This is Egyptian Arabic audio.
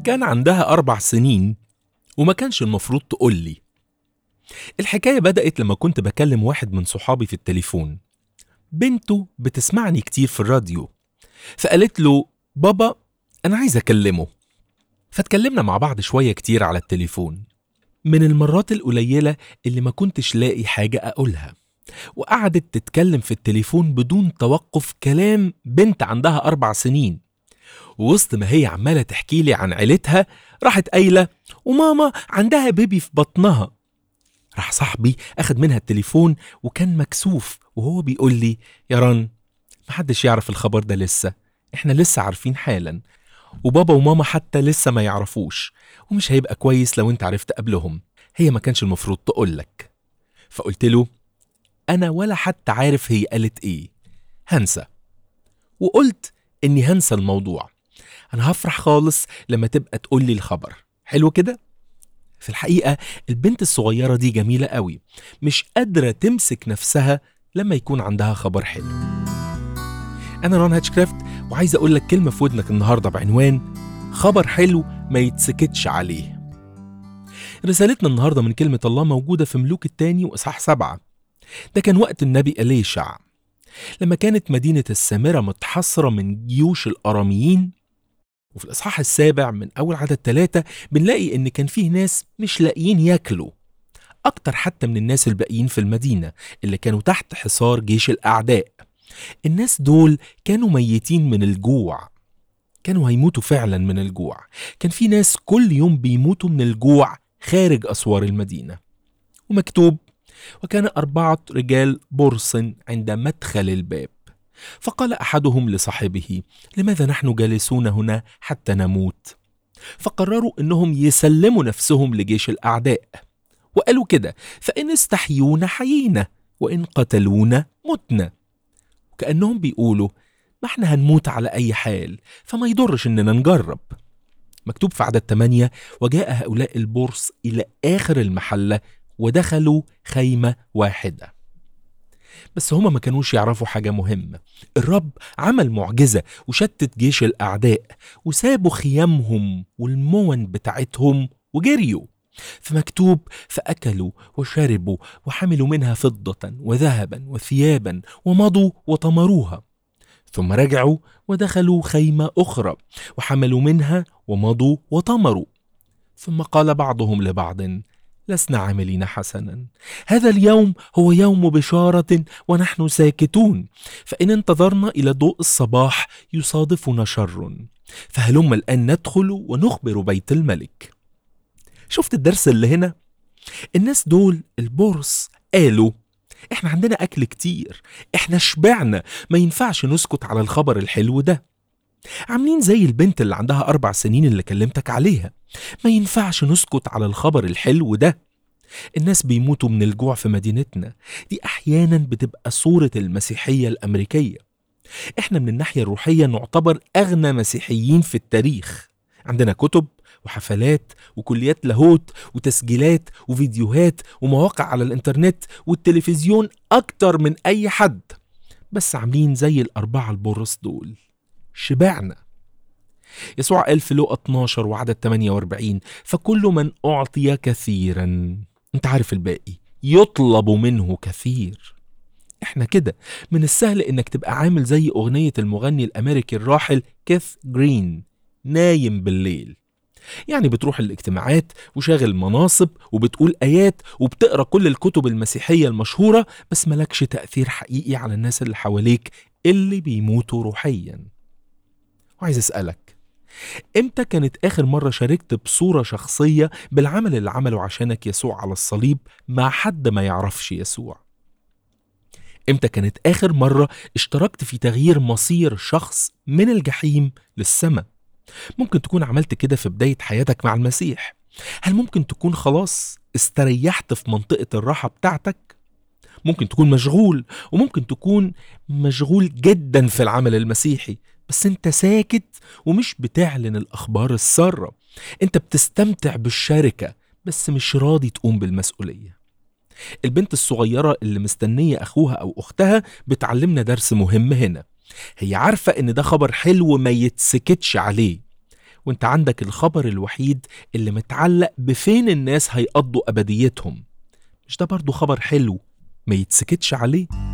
كان عندها أربع سنين وما كانش المفروض تقول لي الحكاية بدأت لما كنت بكلم واحد من صحابي في التليفون بنته بتسمعني كتير في الراديو فقالت له بابا أنا عايز أكلمه فاتكلمنا مع بعض شوية كتير على التليفون من المرات القليلة اللي ما كنتش لاقي حاجة أقولها وقعدت تتكلم في التليفون بدون توقف كلام بنت عندها أربع سنين ووسط ما هي عمالة تحكي لي عن عيلتها راحت قايلة وماما عندها بيبي في بطنها راح صاحبي أخد منها التليفون وكان مكسوف وهو بيقول لي يا ران محدش يعرف الخبر ده لسه احنا لسه عارفين حالا وبابا وماما حتى لسه ما يعرفوش ومش هيبقى كويس لو انت عرفت قبلهم هي ما كانش المفروض تقولك فقلت له أنا ولا حتى عارف هي قالت إيه هنسى وقلت إني هنسى الموضوع أنا هفرح خالص لما تبقى تقول لي الخبر حلو كده؟ في الحقيقة البنت الصغيرة دي جميلة قوي مش قادرة تمسك نفسها لما يكون عندها خبر حلو أنا ران هاتشكرافت وعايز أقول لك كلمة في ودنك النهاردة بعنوان خبر حلو ما يتسكتش عليه رسالتنا النهاردة من كلمة الله موجودة في ملوك التاني وإصحاح سبعة ده كان وقت النبي أليشع لما كانت مدينة السامرة متحصرة من جيوش الأراميين وفي الإصحاح السابع من أول عدد ثلاثة بنلاقي إن كان فيه ناس مش لاقيين ياكلوا أكتر حتى من الناس الباقيين في المدينة اللي كانوا تحت حصار جيش الأعداء الناس دول كانوا ميتين من الجوع كانوا هيموتوا فعلا من الجوع كان في ناس كل يوم بيموتوا من الجوع خارج أسوار المدينة ومكتوب وكان أربعة رجال برص عند مدخل الباب فقال أحدهم لصاحبه لماذا نحن جالسون هنا حتى نموت فقرروا أنهم يسلموا نفسهم لجيش الأعداء وقالوا كده فإن استحيونا حيينا وإن قتلونا متنا وكأنهم بيقولوا ما احنا هنموت على أي حال فما يضرش إننا نجرب مكتوب في عدد 8 وجاء هؤلاء البرص إلى آخر المحلة ودخلوا خيمة واحدة بس هما ما كانوش يعرفوا حاجة مهمة الرب عمل معجزة وشتت جيش الأعداء وسابوا خيامهم والمون بتاعتهم وجريوا فمكتوب فأكلوا وشربوا وحملوا منها فضة وذهبا وثيابا ومضوا وطمروها ثم رجعوا ودخلوا خيمة أخرى وحملوا منها ومضوا وطمروا ثم قال بعضهم لبعض لسنا عاملين حسنا هذا اليوم هو يوم بشارة ونحن ساكتون فإن انتظرنا إلى ضوء الصباح يصادفنا شر فهلم الآن ندخل ونخبر بيت الملك شفت الدرس اللي هنا الناس دول البورس قالوا احنا عندنا اكل كتير احنا شبعنا ما ينفعش نسكت على الخبر الحلو ده عاملين زي البنت اللي عندها أربع سنين اللي كلمتك عليها ما ينفعش نسكت على الخبر الحلو ده الناس بيموتوا من الجوع في مدينتنا دي أحيانا بتبقى صورة المسيحية الأمريكية احنا من الناحية الروحية نعتبر أغنى مسيحيين في التاريخ عندنا كتب وحفلات وكليات لاهوت وتسجيلات وفيديوهات ومواقع على الانترنت والتلفزيون أكتر من أي حد بس عاملين زي الأربعة البرص دول شبعنا يسوع قال في لقا 12 وعدد 48 فكل من أعطي كثيرا انت عارف الباقي يطلب منه كثير احنا كده من السهل انك تبقى عامل زي اغنية المغني الامريكي الراحل كيث جرين نايم بالليل يعني بتروح الاجتماعات وشاغل مناصب وبتقول آيات وبتقرا كل الكتب المسيحية المشهورة بس ملكش تأثير حقيقي على الناس اللي حواليك اللي بيموتوا روحيا وعايز أسألك امتى كانت آخر مرة شاركت بصورة شخصية بالعمل اللي عمله عشانك يسوع على الصليب مع حد ما يعرفش يسوع امتى كانت آخر مرة اشتركت في تغيير مصير شخص من الجحيم للسماء ممكن تكون عملت كده في بداية حياتك مع المسيح هل ممكن تكون خلاص استريحت في منطقة الراحة بتاعتك؟ ممكن تكون مشغول وممكن تكون مشغول جدا في العمل المسيحي بس انت ساكت ومش بتعلن الأخبار السارة انت بتستمتع بالشركة بس مش راضي تقوم بالمسؤولية البنت الصغيرة اللي مستنية أخوها أو أختها بتعلمنا درس مهم هنا هي عارفة إن ده خبر حلو ما يتسكتش عليه وانت عندك الخبر الوحيد اللي متعلق بفين الناس هيقضوا أبديتهم مش ده برضو خبر حلو ما يتسكتش عليه